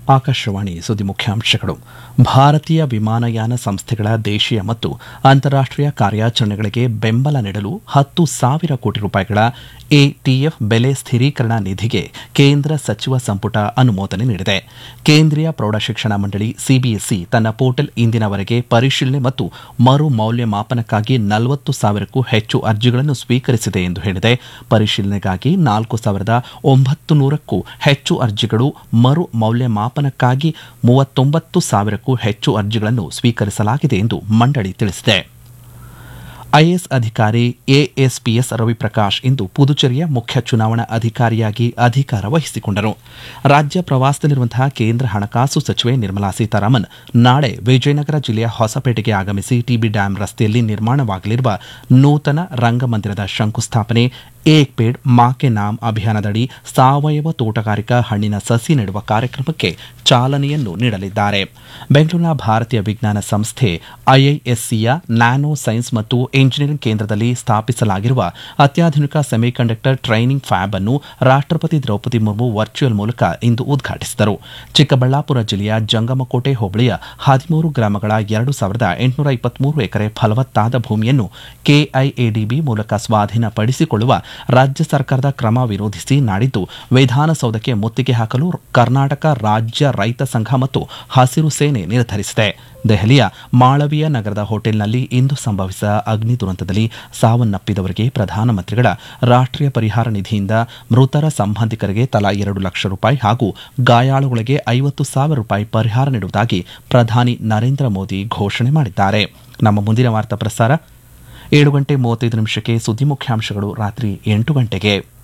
ಆಕಾಶವಾಣಿ ಸುದ್ದಿ ಮುಖ್ಯಾಂಶಗಳು ಭಾರತೀಯ ವಿಮಾನಯಾನ ಸಂಸ್ಥೆಗಳ ದೇಶೀಯ ಮತ್ತು ಅಂತಾರಾಷ್ಟೀಯ ಕಾರ್ಯಾಚರಣೆಗಳಿಗೆ ಬೆಂಬಲ ನೀಡಲು ಹತ್ತು ಸಾವಿರ ಕೋಟಿ ರೂಪಾಯಿಗಳ ಎಟಿಎಫ್ ಬೆಲೆ ಸ್ಥಿರೀಕರಣ ನಿಧಿಗೆ ಕೇಂದ್ರ ಸಚಿವ ಸಂಪುಟ ಅನುಮೋದನೆ ನೀಡಿದೆ ಕೇಂದ್ರೀಯ ಪ್ರೌಢಶಿಕ್ಷಣ ಮಂಡಳಿ ಸಿಬಿಎಸ್ಇ ತನ್ನ ಪೋರ್ಟಲ್ ಇಂದಿನವರೆಗೆ ಪರಿಶೀಲನೆ ಮತ್ತು ಮರು ಮೌಲ್ಯಮಾಪನಕ್ಕಾಗಿ ನಲವತ್ತು ಸಾವಿರಕ್ಕೂ ಹೆಚ್ಚು ಅರ್ಜಿಗಳನ್ನು ಸ್ವೀಕರಿಸಿದೆ ಎಂದು ಹೇಳಿದೆ ಪರಿಶೀಲನೆಗಾಗಿ ನಾಲ್ಕು ಸಾವಿರದ ಒಂಬತ್ತು ನೂರಕ್ಕೂ ಹೆಚ್ಚು ಅರ್ಜಿಗಳು ಮರು ಮೌಲ್ಯಮಾಪನಕ್ಕಾಗಿ ಮೂವತ್ತೊಂಬತ್ತು ಸಾವಿರಕ್ಕೂ ಹೆಚ್ಚು ಅರ್ಜಿಗಳನ್ನು ಸ್ವೀಕರಿಸಲಾಗಿದೆ ಎಂದು ಮಂಡಳಿ ತಿಳಿಸಿದೆ ಐಎಎಸ್ ಅಧಿಕಾರಿ ಎಎಸ್ಪಿಎಸ್ ರವಿಪ್ರಕಾಶ್ ಇಂದು ಪುದುಚೇರಿಯ ಮುಖ್ಯ ಚುನಾವಣಾ ಅಧಿಕಾರಿಯಾಗಿ ಅಧಿಕಾರ ವಹಿಸಿಕೊಂಡರು ರಾಜ್ಯ ಪ್ರವಾಸದಲ್ಲಿರುವಂತಹ ಕೇಂದ್ರ ಹಣಕಾಸು ಸಚಿವೆ ನಿರ್ಮಲಾ ಸೀತಾರಾಮನ್ ನಾಳೆ ವಿಜಯನಗರ ಜಿಲ್ಲೆಯ ಹೊಸಪೇಟೆಗೆ ಆಗಮಿಸಿ ಟಿಬಿ ಡ್ಯಾಂ ರಸ್ತೆಯಲ್ಲಿ ನಿರ್ಮಾಣವಾಗಲಿರುವ ನೂತನ ರಂಗಮಂದಿರದ ಶಂಕುಸ್ಥಾಪನೆ ಏಕ್ ಪೇಡ್ ಮಾಕೆ ನಾಮ್ ಅಭಿಯಾನದಡಿ ಸಾವಯವ ತೋಟಗಾರಿಕಾ ಹಣ್ಣಿನ ಸಸಿ ನೆಡುವ ಕಾರ್ಯಕ್ರಮಕ್ಕೆ ಚಾಲನೆಯನ್ನು ನೀಡಲಿದ್ದಾರೆ ಬೆಂಗಳೂರಿನ ಭಾರತೀಯ ವಿಜ್ಞಾನ ಸಂಸ್ಥೆ ಐಐಎಸ್ಸಿಯ ನ್ಯಾನೋ ಸೈನ್ಸ್ ಮತ್ತು ಇಂಜಿನಿಯರಿಂಗ್ ಕೇಂದ್ರದಲ್ಲಿ ಸ್ಥಾಪಿಸಲಾಗಿರುವ ಅತ್ಯಾಧುನಿಕ ಸೆಮಿಕಂಡಕ್ಟರ್ ಟ್ರೈನಿಂಗ್ ಫ್ಯಾಬ್ ಅನ್ನು ರಾಷ್ಟಪತಿ ದ್ರೌಪದಿ ಮುರ್ಮು ವರ್ಚುವಲ್ ಮೂಲಕ ಇಂದು ಉದ್ಘಾಟಿಸಿದರು ಚಿಕ್ಕಬಳ್ಳಾಪುರ ಜಿಲ್ಲೆಯ ಜಂಗಮಕೋಟೆ ಹೋಬಳಿಯ ಹದಿಮೂರು ಗ್ರಾಮಗಳ ಎರಡು ಸಾವಿರದ ಎಂಟುನೂರ ಇಪ್ಪತ್ಮೂರು ಎಕರೆ ಫಲವತ್ತಾದ ಭೂಮಿಯನ್ನು ಕೆಐಎಡಿಬಿ ಮೂಲಕ ಸ್ವಾಧೀನಪಡಿಸಿಕೊಳ್ಳುವ ರಾಜ್ಯ ಸರ್ಕಾರದ ಕ್ರಮ ವಿರೋಧಿಸಿ ನಾಡಿದ್ದು ವಿಧಾನಸೌಧಕ್ಕೆ ಮುತ್ತಿಗೆ ಹಾಕಲು ಕರ್ನಾಟಕ ರಾಜ್ಯ ರೈತ ಸಂಘ ಮತ್ತು ಹಸಿರು ಸೇನೆ ನಿರ್ಧರಿಸಿದೆ ದೆಹಲಿಯ ಮಾಳವೀಯ ನಗರದ ಹೋಟೆಲ್ನಲ್ಲಿ ಇಂದು ಸಂಭವಿಸಿದ ಅಗ್ನಿ ದುರಂತದಲ್ಲಿ ಸಾವನ್ನಪ್ಪಿದವರಿಗೆ ಪ್ರಧಾನಮಂತ್ರಿಗಳ ರಾಷ್ಟೀಯ ಪರಿಹಾರ ನಿಧಿಯಿಂದ ಮೃತರ ಸಂಬಂಧಿಕರಿಗೆ ತಲಾ ಎರಡು ಲಕ್ಷ ರೂಪಾಯಿ ಹಾಗೂ ಗಾಯಾಳುಗಳಿಗೆ ಐವತ್ತು ಸಾವಿರ ರೂಪಾಯಿ ಪರಿಹಾರ ನೀಡುವುದಾಗಿ ಪ್ರಧಾನಿ ನರೇಂದ್ರ ಮೋದಿ ಘೋಷಣೆ ಮಾಡಿದ್ದಾರೆ ನಮ್ಮ ಮುಂದಿನ ವಾರ್ತಾ ಪ್ರಸಾರ ಏಳು ಗಂಟೆ ಮೂವತ್ತೈದು ನಿಮಿಷಕ್ಕೆ ಸುದ್ದಿ ಮುಖ್ಯಾಂಶಗಳು ರಾತ್ರಿ ಎಂಟು ಗಂಟೆಗೆ